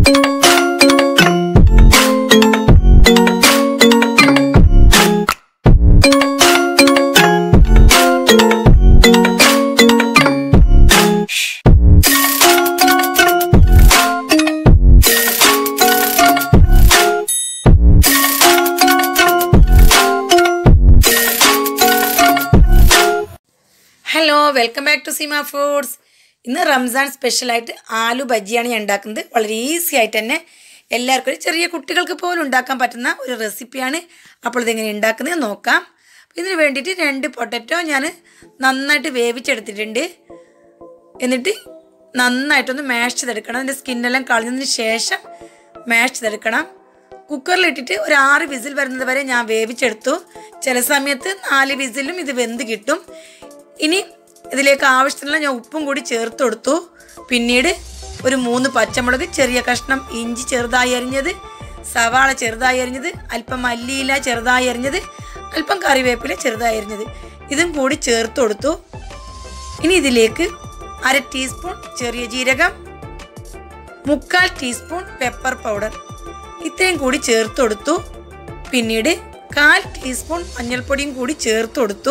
hello welcome back to Seema foods ഇന്ന് റംസാൻ സ്പെഷ്യലായിട്ട് ആലു ബജിയാണ് ഞാൻ ഉണ്ടാക്കുന്നത് വളരെ ഈസി ആയിട്ട് തന്നെ എല്ലാവർക്കും ഒരു ചെറിയ കുട്ടികൾക്ക് പോലും ഉണ്ടാക്കാൻ പറ്റുന്ന ഒരു റെസിപ്പിയാണ് അപ്പോൾ ഇതെങ്ങനെ ഉണ്ടാക്കുന്നത് നോക്കാം ഇതിന് വേണ്ടിയിട്ട് രണ്ട് പൊട്ടറ്റോ ഞാൻ നന്നായിട്ട് വേവിച്ചെടുത്തിട്ടുണ്ട് എന്നിട്ട് നന്നായിട്ടൊന്ന് മാഷ് ചെയ്തെടുക്കണം അതിൻ്റെ സ്കിന്നെല്ലാം കളഞ്ഞതിന് ശേഷം മാഷ് ചെയ്തെടുക്കണം കുക്കറിലിട്ടിട്ട് ഒരു ആറ് വിസിൽ വരുന്നത് വരെ ഞാൻ വേവിച്ചെടുത്തു ചില സമയത്ത് നാല് വിസിലും ഇത് വെന്ത് കിട്ടും ഇനി ഇതിലേക്ക് ആവശ്യത്തിനുള്ള ഞാൻ ഉപ്പും കൂടി ചേർത്ത് കൊടുത്തു പിന്നീട് ഒരു മൂന്ന് പച്ചമുളക് ചെറിയ കഷ്ണം ഇഞ്ചി ചെറുതായി അരിഞ്ഞത് സവാള ചെറുതായി അരിഞ്ഞത് അല്പം മല്ലിയില ചെറുതായി അരിഞ്ഞത് അല്പം കറിവേപ്പില ചെറുതായി അരിഞ്ഞത് ഇതും കൂടി ചേർത്ത് കൊടുത്തു ഇനി ഇതിലേക്ക് അര ടീസ്പൂൺ ചെറിയ ജീരകം മുക്കാൽ ടീസ്പൂൺ പെപ്പർ പൗഡർ ഇത്രയും കൂടി ചേർത്ത് കൊടുത്തു പിന്നീട് കാൽ ടീസ്പൂൺ മഞ്ഞൾപ്പൊടിയും കൂടി ചേർത്ത് കൊടുത്തു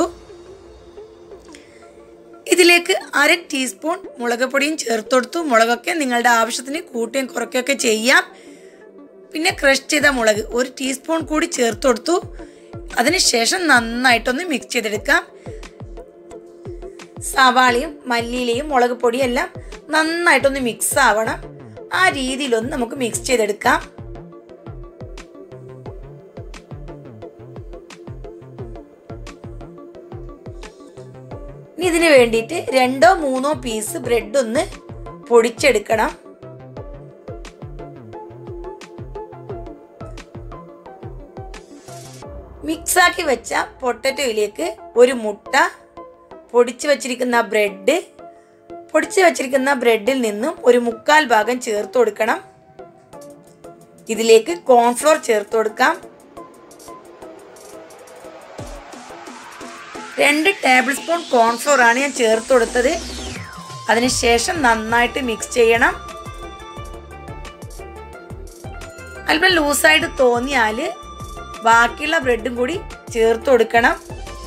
ഇതിലേക്ക് അര ടീസ്പൂൺ മുളക് പൊടിയും ചേർത്ത് കൊടുത്തു മുളകൊക്കെ നിങ്ങളുടെ ആവശ്യത്തിന് കൂട്ടുകയും കുറയ്ക്കുകയൊക്കെ ചെയ്യാം പിന്നെ ക്രഷ് ചെയ്ത മുളക് ഒരു ടീസ്പൂൺ കൂടി ചേർത്ത് കൊടുത്തു അതിനുശേഷം നന്നായിട്ടൊന്ന് മിക്സ് ചെയ്തെടുക്കാം സവാളയും മല്ലിയിലയും മുളക് പൊടിയും എല്ലാം നന്നായിട്ടൊന്ന് മിക്സ് ആവണം ആ രീതിയിലൊന്ന് നമുക്ക് മിക്സ് ചെയ്തെടുക്കാം ഇനി ഇതിന് വേണ്ടിയിട്ട് രണ്ടോ മൂന്നോ പീസ് ബ്രെഡ് ഒന്ന് പൊടിച്ചെടുക്കണം മിക്സാക്കി വെച്ച പൊട്ടറ്റോയിലേക്ക് ഒരു മുട്ട പൊടിച്ചു വച്ചിരിക്കുന്ന ബ്രെഡ് പൊടിച്ചു വച്ചിരിക്കുന്ന ബ്രെഡിൽ നിന്നും ഒരു മുക്കാൽ ഭാഗം ചേർത്ത് കൊടുക്കണം ഇതിലേക്ക് കോൺഫ്ലോർ ചേർത്ത് കൊടുക്കാം രണ്ട് ടേബിൾ സ്പൂൺ കോൺഫ്ലോർ ആണ് ഞാൻ ചേർത്ത് കൊടുത്തത് അതിനുശേഷം നന്നായിട്ട് മിക്സ് ചെയ്യണം അല്പം ലൂസായിട്ട് തോന്നിയാൽ ബാക്കിയുള്ള ബ്രെഡും കൂടി ചേർത്ത് കൊടുക്കണം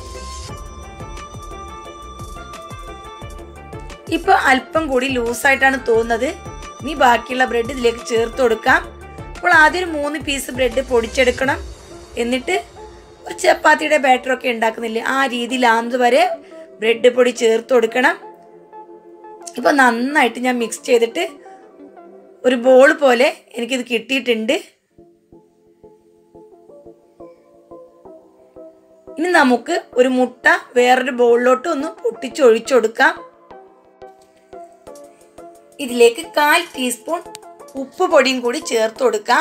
ഇപ്പൊ അല്പം കൂടി ലൂസായിട്ടാണ് തോന്നുന്നത് ഇനി ബാക്കിയുള്ള ബ്രെഡ് ഇതിലേക്ക് ചേർത്ത് കൊടുക്കാം അപ്പോൾ ആദ്യം ഒരു മൂന്ന് പീസ് ബ്രെഡ് പൊടിച്ചെടുക്കണം എന്നിട്ട് ഒരു ചപ്പാത്തിയുടെ ബാറ്ററൊക്കെ ഉണ്ടാക്കുന്നില്ലേ ആ രീതിയിലാകുന്നത് വരെ ബ്രെഡ് പൊടി ചേർത്ത് കൊടുക്കണം ഇപ്പോൾ നന്നായിട്ട് ഞാൻ മിക്സ് ചെയ്തിട്ട് ഒരു ബോൾ പോലെ എനിക്കിത് കിട്ടിയിട്ടുണ്ട് ഇനി നമുക്ക് ഒരു മുട്ട വേറൊരു ബൗളിലോട്ട് ഒന്ന് പൊട്ടിച്ച് ഒഴിച്ചു കൊടുക്കാം ഇതിലേക്ക് കാൽ ടീസ്പൂൺ ഉപ്പ് പൊടിയും കൂടി ചേർത്ത് കൊടുക്കാം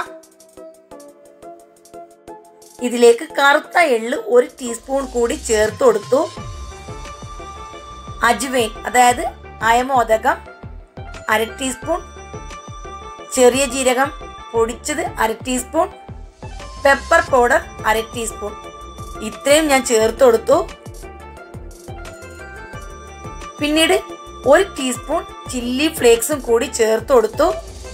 ഇതിലേക്ക് കറുത്ത എള്ള് ഒരു ടീസ്പൂൺ കൂടി ചേർത്ത് കൊടുത്തു അജ്വൈൻ അതായത് അയമോദകം അര ടീസ്പൂൺ ചെറിയ ജീരകം പൊടിച്ചത് അര ടീസ്പൂൺ പെപ്പർ പൗഡർ അര ടീസ്പൂൺ ഇത്രയും ഞാൻ ചേർത്ത് കൊടുത്തു പിന്നീട് ഒരു ടീസ്പൂൺ ചില്ലി ഫ്ലേക്സും കൂടി ചേർത്ത് കൊടുത്തു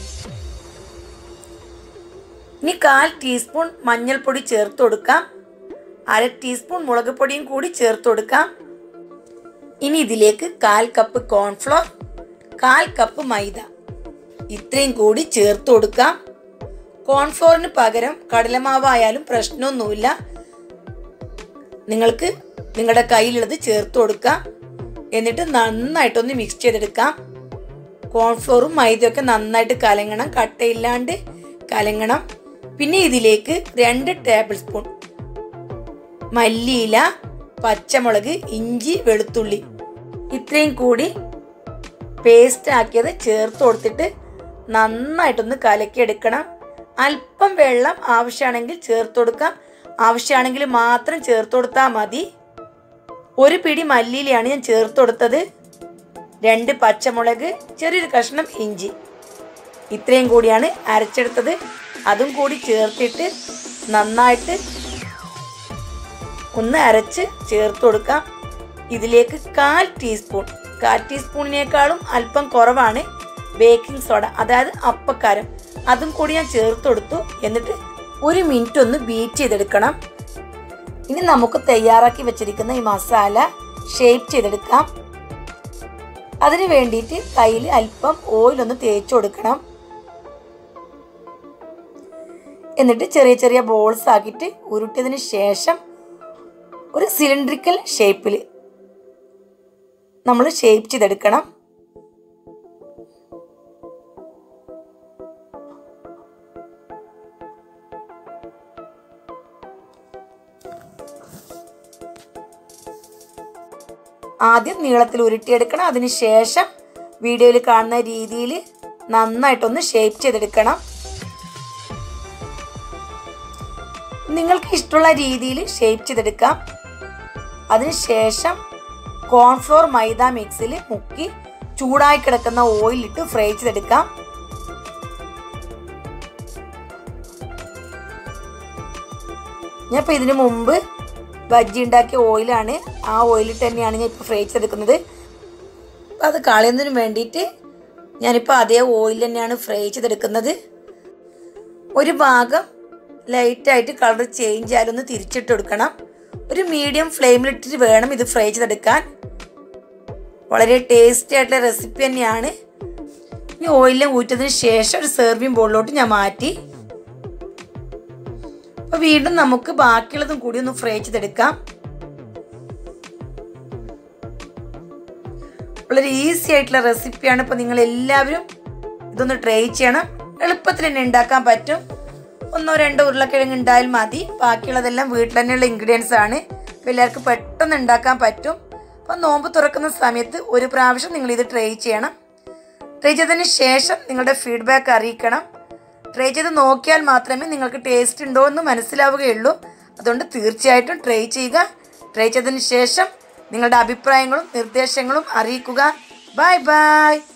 ഇനി കാൽ ടീസ്പൂൺ മഞ്ഞൾപ്പൊടി ചേർത്ത് കൊടുക്കാം അര ടീസ്പൂൺ മുളക് പൊടിയും കൂടി ചേർത്ത് കൊടുക്കാം ഇനി ഇതിലേക്ക് കാൽ കപ്പ് കോൺഫ്ലോർ കാൽ കപ്പ് മൈദ ഇത്രയും കൂടി ചേർത്ത് കൊടുക്കാം കോൺഫ്ലോറിന് പകരം കടലമാവായാലും പ്രശ്നമൊന്നുമില്ല നിങ്ങൾക്ക് നിങ്ങളുടെ കയ്യിലുള്ളത് ചേർത്ത് കൊടുക്കാം എന്നിട്ട് നന്നായിട്ടൊന്ന് മിക്സ് ചെയ്തെടുക്കാം കോൺഫ്ലോറും മൈദയൊക്കെ നന്നായിട്ട് കലങ്ങണം കട്ടയില്ലാണ്ട് കലങ്ങണം പിന്നെ ഇതിലേക്ക് രണ്ട് ടേബിൾ സ്പൂൺ മല്ലിയില പച്ചമുളക് ഇഞ്ചി വെളുത്തുള്ളി ഇത്രയും കൂടി പേസ്റ്റ് ആക്കിയത് ചേർത്ത് കൊടുത്തിട്ട് നന്നായിട്ടൊന്ന് കലക്കിയെടുക്കണം അല്പം വെള്ളം ആവശ്യമാണെങ്കിൽ ചേർത്ത് കൊടുക്കാം ആവശ്യമാണെങ്കിൽ മാത്രം ചേർത്ത് കൊടുത്താൽ മതി ഒരു പിടി മല്ലിയിലയാണ് ഞാൻ ചേർത്ത് കൊടുത്തത് രണ്ട് പച്ചമുളക് ചെറിയൊരു കഷ്ണം ഇഞ്ചി ഇത്രയും കൂടിയാണ് അരച്ചെടുത്തത് അതും കൂടി ചേർത്തിട്ട് നന്നായിട്ട് ഒന്ന് അരച്ച് ചേർത്ത് കൊടുക്കാം ഇതിലേക്ക് കാൽ ടീസ്പൂൺ കാൽ ടീസ്പൂണിനേക്കാളും അല്പം കുറവാണ് ബേക്കിംഗ് സോഡ അതായത് അപ്പക്കാരം അതും കൂടി ഞാൻ ചേർത്ത് കൊടുത്തു എന്നിട്ട് ഒരു മിനിറ്റ് ഒന്ന് ബീറ്റ് ചെയ്തെടുക്കണം ഇനി നമുക്ക് തയ്യാറാക്കി വെച്ചിരിക്കുന്ന ഈ മസാല ഷേപ്പ് ചെയ്തെടുക്കാം അതിന് വേണ്ടിയിട്ട് കയ്യിൽ അല്പം ഓയിൽ ഒന്ന് തേച്ച് കൊടുക്കണം എന്നിട്ട് ചെറിയ ചെറിയ ബോൾസ് ആക്കിയിട്ട് ഉരുട്ടിയതിന് ശേഷം ഒരു സിലിണ്ടറിക്കൽ ഷേപ്പിൽ നമ്മൾ ഷേപ്പ് ചെയ്തെടുക്കണം ആദ്യം നീളത്തിൽ ഉരുട്ടിയെടുക്കണം അതിന് ശേഷം വീഡിയോയിൽ കാണുന്ന രീതിയിൽ നന്നായിട്ടൊന്ന് ഷേപ്പ് ചെയ്തെടുക്കണം നിങ്ങൾക്ക് ഇഷ്ടമുള്ള രീതിയിൽ ഷേപ്പ് ചെയ്തെടുക്കാം അതിനുശേഷം കോൺഫ്ലോർ മൈദ മിക്സിൽ മുക്കി ചൂടായി കിടക്കുന്ന ഓയിലിട്ട് ഫ്രൈ ചെയ്തെടുക്കാം ഞാൻ ഇപ്പോൾ ഇതിനു മുമ്പ് ബജ്ജി ഉണ്ടാക്കിയ ഓയിലാണ് ആ ഓയിലിട്ട് തന്നെയാണ് ഞാൻ ഇപ്പോൾ ഫ്രൈ ചെയ്തെടുക്കുന്നത് അപ്പോൾ അത് കളയുന്നതിന് വേണ്ടിയിട്ട് ഞാനിപ്പോൾ അതേ ഓയിൽ തന്നെയാണ് ഫ്രൈ ചെയ്തെടുക്കുന്നത് ഒരു ഭാഗം ലൈറ്റായിട്ട് കളർ ചേഞ്ച് ആയാലൊന്ന് തിരിച്ചിട്ട് കൊടുക്കണം ഒരു മീഡിയം ഫ്ലെയിമിലിട്ടിട്ട് വേണം ഇത് ഫ്രൈ ചെയ്തെടുക്കാൻ വളരെ ടേസ്റ്റി ആയിട്ടുള്ള റെസിപ്പി തന്നെയാണ് ഇനി ഓയിലും ഊറ്റതിന് ശേഷം ഒരു സെർവിങ് ബോളിലോട്ട് ഞാൻ മാറ്റി അപ്പോൾ വീണ്ടും നമുക്ക് ബാക്കിയുള്ളതും കൂടി ഒന്ന് ഫ്രൈ ചെയ്തെടുക്കാം വളരെ ഈസി ആയിട്ടുള്ള റെസിപ്പിയാണ് ഇപ്പോൾ നിങ്ങൾ എല്ലാവരും ഇതൊന്ന് ട്രൈ ചെയ്യണം എളുപ്പത്തിൽ തന്നെ ഉണ്ടാക്കാൻ പറ്റും ഒന്നോ രണ്ടോ ഉരുളക്കിഴങ്ങ് ഉണ്ടായാൽ മതി ബാക്കിയുള്ളതെല്ലാം വീട്ടിൽ തന്നെയുള്ള ഇൻഗ്രീഡിയൻസ് ആണ് അപ്പോൾ എല്ലാവർക്കും പെട്ടെന്ന് ഉണ്ടാക്കാൻ പറ്റും അപ്പോൾ നോമ്പ് തുറക്കുന്ന സമയത്ത് ഒരു പ്രാവശ്യം നിങ്ങൾ ഇത് ട്രൈ ചെയ്യണം ട്രൈ ചെയ്തതിന് ശേഷം നിങ്ങളുടെ ഫീഡ്ബാക്ക് അറിയിക്കണം ട്രൈ ചെയ്ത് നോക്കിയാൽ മാത്രമേ നിങ്ങൾക്ക് ടേസ്റ്റ് ഉണ്ടോ എന്ന് മനസ്സിലാവുകയുള്ളൂ അതുകൊണ്ട് തീർച്ചയായിട്ടും ട്രൈ ചെയ്യുക ട്രൈ ചെയ്തതിന് ശേഷം നിങ്ങളുടെ അഭിപ്രായങ്ങളും നിർദ്ദേശങ്ങളും അറിയിക്കുക ബൈ ബൈ